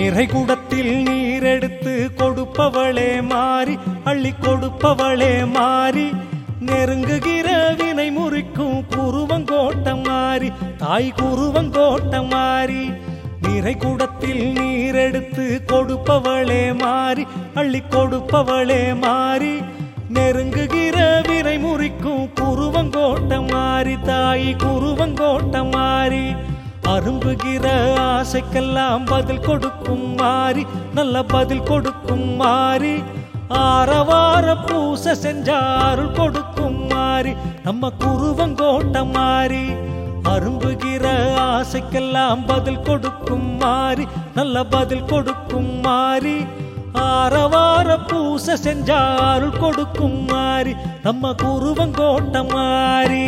நிறைகுடத்தில் நீரெடுத்து கொடுப்பவளே மாறி அள்ளி கொடுப்பவளே மாறி நெருங்குகிற வினை முறிக்கும் குருவங்கோட்டம் மாறி தாய் குருவங்கோட்டம் மாறி நிறைகுடத்தில் நீரெடுத்து கொடுப்பவளே மாறி அள்ளி கொடுப்பவளே மாறி நெருங்குகிற வினை முறிக்கும் குருவங்கோட்டம் மாறி தாய் குருவங்கோட்டம் மாறி அரும்புகிற ஆசைக்கெல்லாம் பதில் கொடுக்கும் மாறி நல்ல பதில் கொடுக்கும் மாறி ஆரவார பூச செஞ்சா அருள் கொடுக்கும் மாறி நம்ம குருவங்கோட்டம் மாறி அரும்புகிற ஆசைக்கெல்லாம் பதில் கொடுக்கும் மாறி நல்ல பதில் கொடுக்கும் மாறி ஆரவார பூச செஞ்சா அருள் கொடுக்கும் மாறி நம்ம குருவங்கோட்டம் மாறி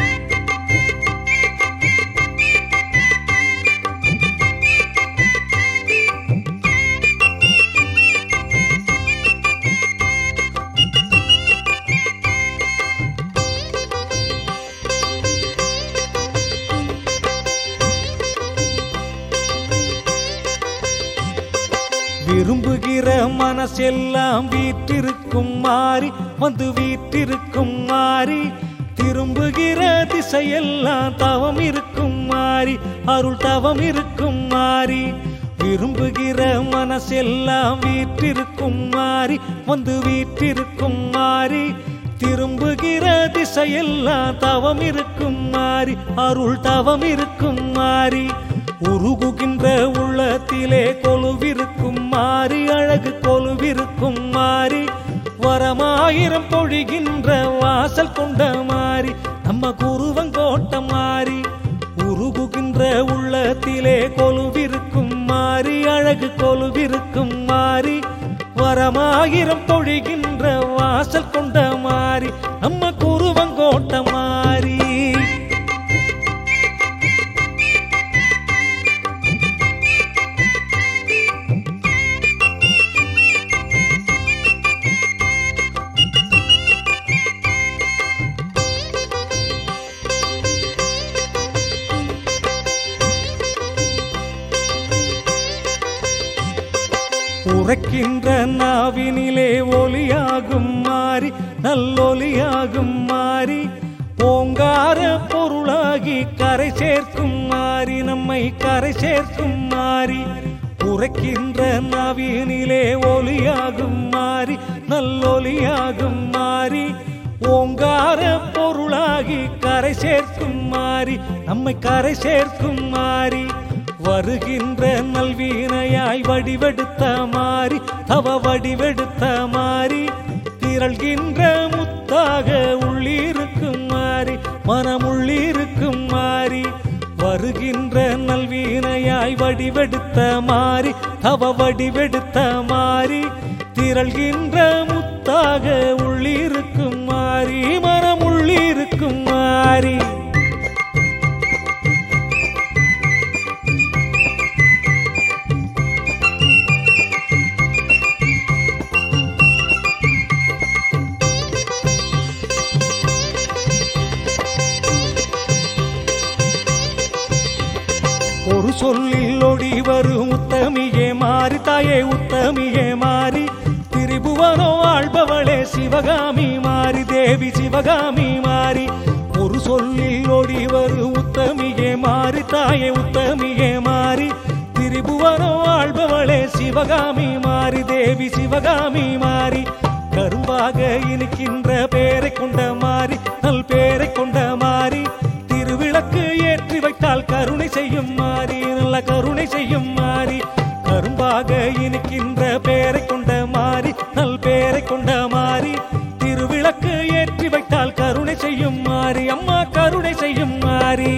விரும்புகிற மனசெல்லாம் வீற்றிருக்கும் மாறி வந்து வீற்றிருக்கும் மாறி திரும்புகிற திசையெல்லாம் தவம் இருக்கும் மாறி அருள் தவம் இருக்கும் மாறி விரும்புகிற மனசெல்லாம் வீற்றிருக்கும் மாறி வந்து வீற்றிருக்கும் மாறி திரும்புகிற திசையெல்லாம் தவம் இருக்கும் மாறி அருள் தவம் இருக்கும் மாறி உருகுகின்ற உள்ளத்திலே கொலுவிருக்கும் மாறி அழகு கொலுவிருக்கும் மாறி வரமாயிரம் பொழிகின்ற வாசல் கொண்ட மாறி நம்ம குருவங்கோட்டம் மாறி உருகுகின்ற உள்ளத்திலே கொலுவிருக்கும் மாறி அழகு கொலுவிருக்கும் மாறி வரமாயிரம் பொழிகின்ற வாசல் கொண்ட மாறி நம்ம குருவங்கோட்டம் மாறி உரைக்கின்ற நாவினிலே ஒலியாகும் மாறி நல்லொலியாகும் மாறி ஓங்கார பொருளாகி கரை சேர்க்கும் மாறி நம்மை கரை சேர்க்கும் மாறி உரைக்கின்ற நாவினிலே ஒலியாகும் மாறி நல்லொலியாகும் மாறி ஓங்கார பொருளாகி கரை சேர்க்கும் மாறி நம்மை கரை சேர்க்கும் மாறி வருகின்ற நல்வீனையாய் வடிவெடுத்த மாறி தவ வடிவெடுத்த மாறி திரள்கின்ற முத்தாக உள்ளிருக்கும் மாறி மனமுள்ளிருக்கும் மாறி வருகின்ற நல்வீனையாய் வடிவெடுத்த மாறி தவ வடிவெடுத்த மாறி திரள்கின்ற முத்தாக உள்ளிருக்கும் மாறி மனமுள்ளிருக்கும் மாறி ஒரு சொல்லில் ஒடி வரும் உத்தமியே மாறி தாயே உத்தமியே மாறி திரிபுவனோ ஆள்பவளே சிவகாமி மாறி தேவி சிவகாமி மாறி ஒரு சொல்லில் ஒடி வரும் உத்தமியே மாறி தாயே உத்தமியே மாறி திரிபுவனோ ஆள்பவளே சிவகாமி மாறி தேவி சிவகாமி மாறி கரும்பாக இனிக்கின்ற பேரை கொண்ட மாறி நல் பேரை கொண்ட மாறி திருவிளக்கு ஏற்றி வைத்தால் கருணை செய்யும் மாறி நல்ல கருணை செய்யும் மாறி கரும்பாக இனிக்கின்ற பேரை கொண்ட மாறி நல் பேரை கொண்ட மாறி திருவிளக்கு ஏற்றி வைத்தால் கருணை செய்யும் மாறி அம்மா கருணை செய்யும் மாறி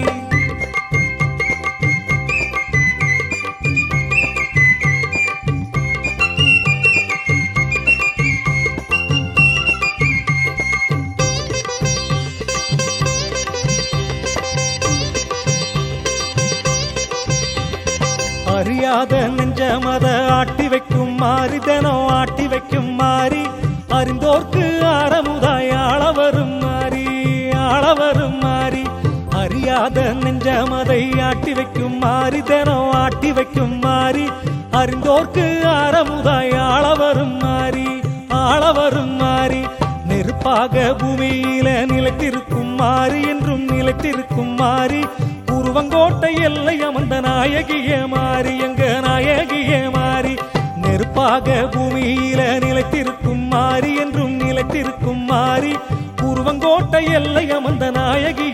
அறியாத நெஞ்ச மத ஆட்டி வைக்கும் மாறி தினம் ஆட்டி வைக்கும் மாறி அறிந்தோர்க்கு ஆரமுதாய் ஆளவரும் மாறி ஆளவரும் மாறி அறியாத நெஞ்ச மதை ஆட்டி வைக்கும் மாறி தினம் ஆட்டி வைக்கும் மாறி அறிந்தோர்க்கு ஆரமுதாய் ஆளவரும் மாறி ஆளவரும் மாறி நெருப்பாக பூமியில நிலைத்திருக்கும் மாறி என்றும் நிலைத்திருக்கும் மாறி உருவங்கோட்டை எல்லை அமர்ந்த நாயகிய மாறி எங்க நாயகிய மாறி நெருப்பாக பூமியில நிலைத்திருக்கும் மாறி என்றும் நிலைத்திருக்கும் மாறி உருவங்கோட்டை எல்லை அமர்ந்த நாயகி